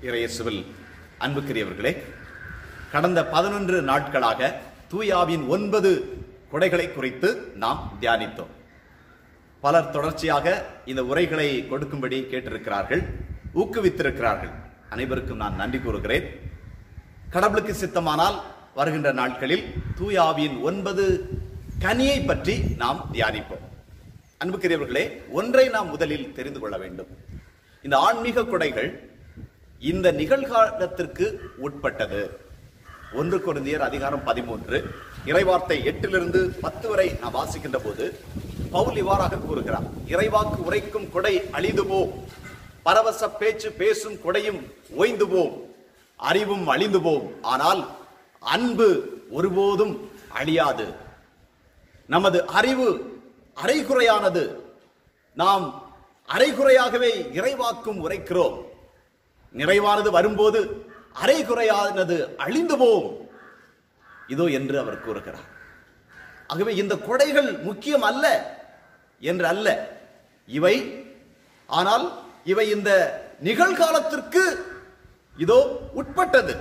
இறையேசுவில் அன்புக்குரியவர்களே கடந்த பதினொன்று நாட்களாக தூயாவின் ஒன்பது கொடைகளை குறித்து நாம் தியானித்தோம் பலர் தொடர்ச்சியாக இந்த உரைகளை கொடுக்கும்படி கேட்டிருக்கிறார்கள் ஊக்குவித்திருக்கிறார்கள் அனைவருக்கும் நான் நன்றி கூறுகிறேன் கடவுளுக்கு சித்தமானால் வருகின்ற நாட்களில் தூயாவின் ஒன்பது கனியை பற்றி நாம் தியானிப்போம் அன்புக்குரியவர்களே ஒன்றை நாம் முதலில் தெரிந்து கொள்ள வேண்டும் இந்த ஆன்மீக கொடைகள் இந்த நிகழ்காலத்திற்கு உட்பட்டது ஒன்று குருந்தியர் அதிகாரம் பதிமூன்று இறைவார்த்தை எட்டிலிருந்து பத்து வரை நாம் வாசிக்கின்ற போது பவுல் இவ்வாறாக கூறுகிறார் இறைவாக்கு உரைக்கும் கொடை அழிந்து போம் பரவச பேச்சு பேசும் கொடையும் ஓய்ந்து போம் அறிவும் அழிந்து போம் ஆனால் அன்பு ஒருபோதும் அழியாது நமது அறிவு அரைகுறையானது நாம் அரைகுறையாகவே இறைவாக்கும் உரைக்கிறோம் நிறைவானது வரும்போது அரைகுறையானது அழிந்து போம் இதோ என்று அவர் கூறுகிறார் ஆகவே இந்த கொடைகள் முக்கியம் அல்ல என்று அல்ல இவை ஆனால் இவை இந்த நிகழ்காலத்திற்கு இதோ உட்பட்டது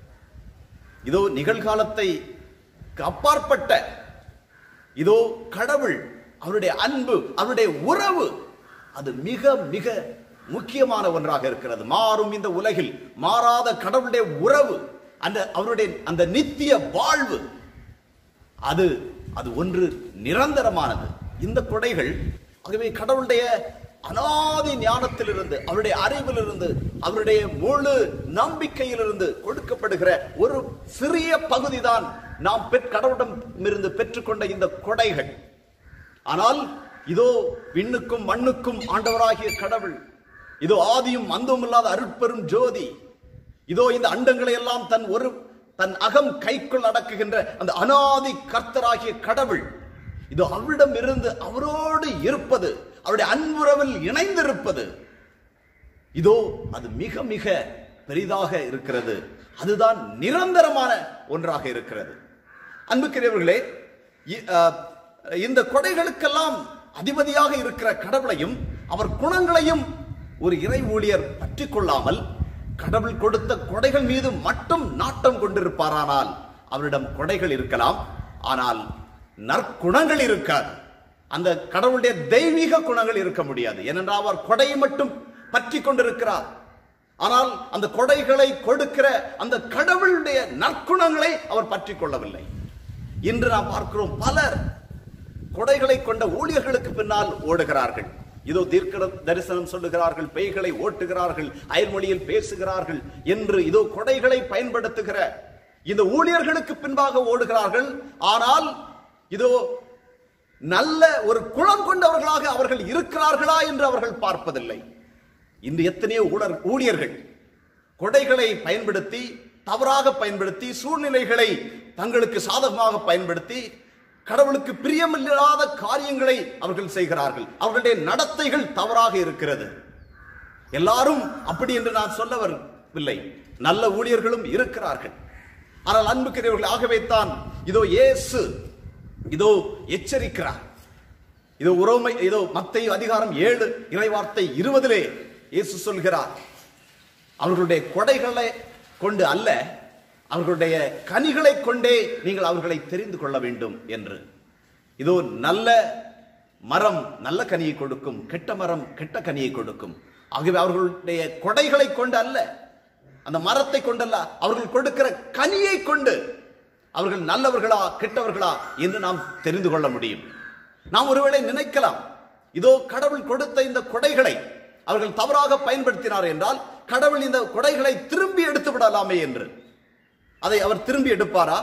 இதோ நிகழ்காலத்தை அப்பாற்பட்ட இதோ கடவுள் அவருடைய அன்பு அவருடைய உறவு அது மிக மிக முக்கியமான ஒன்றாக இருக்கிறது மாறும் இந்த உலகில் மாறாத கடவுளுடைய உறவு அந்த அவருடைய அந்த நித்திய வாழ்வு அது அது ஒன்று நிரந்தரமானது இந்த கொடைகள் ஆகவே கடவுளுடைய அனாதி ஞானத்திலிருந்து அவருடைய அறிவிலிருந்து அவருடைய முழு நம்பிக்கையிலிருந்து கொடுக்கப்படுகிற ஒரு சிறிய பகுதிதான் நாம் பெற் கடவுளிடம் இருந்து பெற்றுக்கொண்ட இந்த கொடைகள் ஆனால் இதோ விண்ணுக்கும் மண்ணுக்கும் ஆண்டவராகிய கடவுள் இதோ ஆதியும் அந்தமும் இல்லாத அருட்பெரும் ஜோதி இதோ இந்த அண்டங்களை எல்லாம் தன் ஒரு தன் அகம் கைக்குள் அடக்குகின்ற அந்த அனாதி கர்த்தராகிய கடவுள் இதோ அவரிடம் இருந்து அவரோடு இருப்பது அவருடைய அன்புறவில் இணைந்திருப்பது இதோ அது மிக மிக பெரிதாக இருக்கிறது அதுதான் நிரந்தரமான ஒன்றாக இருக்கிறது அன்புக்குரியவர்களே இ- அஹ், இந்த கொடைகளுக்கெல்லாம் அதிபதியாக இருக்கிற கடவுளையும் அவர் குணங்களையும் ஒரு இறை ஊழியர் பற்றி கொள்ளாமல் கடவுள் கொடுத்த கொடைகள் மீது மட்டும் நாட்டம் கொண்டிருப்பாரானால் அவரிடம் கொடைகள் இருக்கலாம் ஆனால் நற்குணங்கள் இருக்காது அந்த கடவுளுடைய தெய்வீக குணங்கள் இருக்க முடியாது ஏனென்றால் அவர் கொடையை மட்டும் பற்றி கொண்டிருக்கிறார் ஆனால் அந்த கொடைகளை கொடுக்கிற அந்த கடவுளுடைய நற்குணங்களை அவர் பற்றி கொள்ளவில்லை இன்று நாம் பார்க்கிறோம் பலர் கொடைகளை கொண்ட ஊழியர்களுக்கு பின்னால் ஓடுகிறார்கள் இதோ தீர்க்க தரிசனம் சொல்லுகிறார்கள் பேய்களை ஓட்டுகிறார்கள் அயல்மொழியில் பேசுகிறார்கள் என்று இதோ கொடைகளை பயன்படுத்துகிற இந்த ஊழியர்களுக்கு பின்பாக ஓடுகிறார்கள் ஆனால் இதோ நல்ல ஒரு குணம் கொண்டவர்களாக அவர்கள் இருக்கிறார்களா என்று அவர்கள் பார்ப்பதில்லை இன்று எத்தனையோ ஊழர் ஊழியர்கள் கொடைகளை பயன்படுத்தி தவறாக பயன்படுத்தி சூழ்நிலைகளை தங்களுக்கு சாதகமாக பயன்படுத்தி கடவுளுக்கு பிரியமில்லாத காரியங்களை அவர்கள் செய்கிறார்கள் அவர்களுடைய நடத்தைகள் தவறாக இருக்கிறது எல்லாரும் அப்படி என்று நான் சொல்ல வரவில்லை நல்ல ஊழியர்களும் இருக்கிறார்கள் ஆனால் அன்புக்குரியவர்கள் ஆகவே தான் இதோ இயேசு இதோ எச்சரிக்கிறார் இதோ உரோமை இதோ மத்தேயு அதிகாரம் ஏழு இறைவார்த்தை இருபதிலே இயேசு சொல்கிறார் அவர்களுடைய கொடைகளை கொண்டு அல்ல அவர்களுடைய கனிகளை கொண்டே நீங்கள் அவர்களை தெரிந்து கொள்ள வேண்டும் என்று இதோ நல்ல மரம் நல்ல கனியை கொடுக்கும் கெட்ட மரம் கெட்ட கனியை கொடுக்கும் ஆகவே அவர்களுடைய கொடைகளை கொண்டு அல்ல அந்த மரத்தை கொண்டல்ல அவர்கள் கொடுக்கிற கனியை கொண்டு அவர்கள் நல்லவர்களா கெட்டவர்களா என்று நாம் தெரிந்து கொள்ள முடியும் நாம் ஒருவேளை நினைக்கலாம் இதோ கடவுள் கொடுத்த இந்த கொடைகளை அவர்கள் தவறாக பயன்படுத்தினார் என்றால் கடவுள் இந்த கொடைகளை திரும்பி எடுத்து விடலாமே என்று அதை அவர் திரும்பி எடுப்பாரா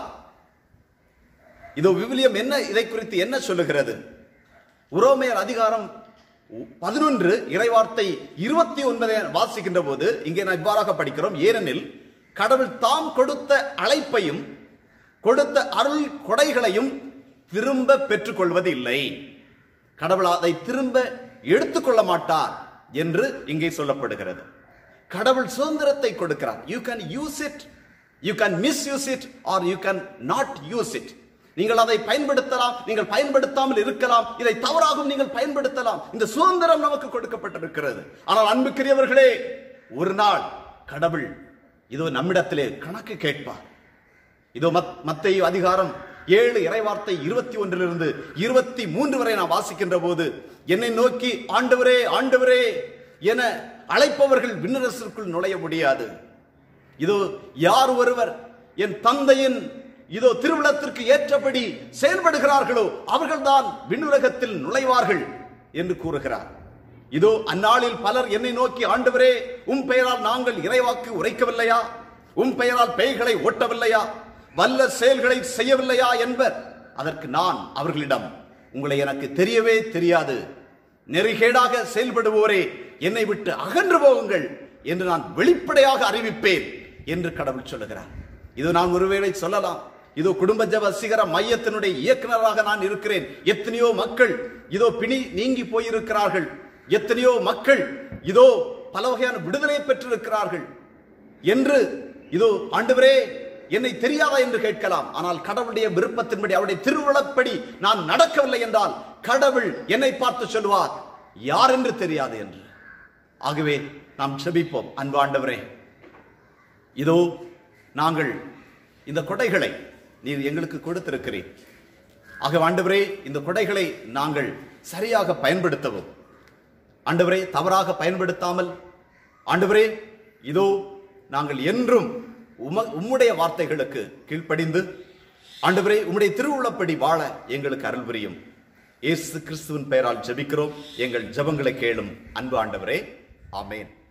இதோ விவிலியம் என்ன இதை குறித்து என்ன சொல்லுகிறது உரோமையர் அதிகாரம் பதினொன்று இறைவார்த்தை இருபத்தி ஒன்பதை வாசிக்கின்ற போது இங்கே நான் இவ்வாறாக படிக்கிறோம் ஏனெனில் கடவுள் தாம் கொடுத்த அழைப்பையும் கொடுத்த அருள் கொடைகளையும் திரும்ப பெற்றுக்கொள்வது இல்லை கடவுள் அதை திரும்ப எடுத்துக்கொள்ள மாட்டார் என்று இங்கே சொல்லப்படுகிறது கடவுள் சுதந்திரத்தை கொடுக்கிறார் you can use it you can misuse it or you can not use it நீங்கள் அதை பயன்படுத்தலாம் நீங்கள் பயன்படுத்தாமல் இருக்கலாம் இதை தவறாகவும் நீங்கள் பயன்படுத்தலாம் இந்த சுதந்திரம் நமக்கு கொடுக்கப்பட்டிருக்கிறது ஆனால் அன்புக்குரியவர்களே ஒரு நாள் கடவுள் இதோ நம்மிடத்திலே கணக்கு கேட்பார் இதோ மத் மத்தேயு அதிகாரம் ஏழு இறைவார்த்தை இருபத்தி ஒன்றிலிருந்து இருபத்தி மூன்று வரை நான் வாசிக்கின்ற போது என்னை நோக்கி ஆண்டவரே ஆண்டவரே என அழைப்பவர்கள் விண்ணரசிற்குள் நுழைய முடியாது இதோ யார் ஒருவர் என் தந்தையின் இதோ திருவிழத்திற்கு ஏற்றபடி செயல்படுகிறார்களோ அவர்கள்தான் விண்ணுலகத்தில் நுழைவார்கள் என்று கூறுகிறார் இதோ அந்நாளில் பலர் என்னை நோக்கி ஆண்டவரே உம் பெயரால் நாங்கள் இறைவாக்கு உரைக்கவில்லையா உம் பெயரால் பேய்களை ஓட்டவில்லையா வல்ல செயல்களை செய்யவில்லையா என்பர் அதற்கு நான் அவர்களிடம் உங்களை எனக்கு தெரியவே தெரியாது நெறிகேடாக செயல்படுவோரே என்னை விட்டு அகன்று போகுங்கள் என்று நான் வெளிப்படையாக அறிவிப்பேன் என்று கடவுள் சொல்லுகிறார் இது நான் ஒருவேளை சொல்லலாம் இதோ குடும்ப ஜப சிகர மையத்தினுடைய இயக்குனராக நான் இருக்கிறேன் எத்தனையோ மக்கள் இதோ பிணி நீங்கி போயிருக்கிறார்கள் எத்தனையோ மக்கள் இதோ பல வகையான விடுதலை பெற்றிருக்கிறார்கள் என்று இதோ ஆண்டவரே என்னை தெரியாதா என்று கேட்கலாம் ஆனால் கடவுளுடைய விருப்பத்தின்படி அவருடைய திருவுளப்படி நான் நடக்கவில்லை என்றால் கடவுள் என்னை பார்த்து சொல்வார் யார் என்று தெரியாது என்று ஆகவே நாம் செபிப்போம் அன்பு ஆண்டவரே இதோ நாங்கள் இந்த கொடைகளை நீர் எங்களுக்கு கொடுத்திருக்கிறீர் ஆக ஆண்டவரே இந்த கொடைகளை நாங்கள் சரியாக பயன்படுத்தவும் ஆண்டவரே தவறாக பயன்படுத்தாமல் ஆண்டவரே இதோ நாங்கள் என்றும் உம உம்முடைய வார்த்தைகளுக்கு கீழ்ப்படிந்து ஆண்டவரே உம்முடைய திருவுள்ளப்படி வாழ எங்களுக்கு அருள் புரியும் இயேசு கிறிஸ்துவின் பெயரால் ஜெபிக்கிறோம் எங்கள் ஜெபங்களை கேளும் அன்பு ஆண்டவரே ஆமென்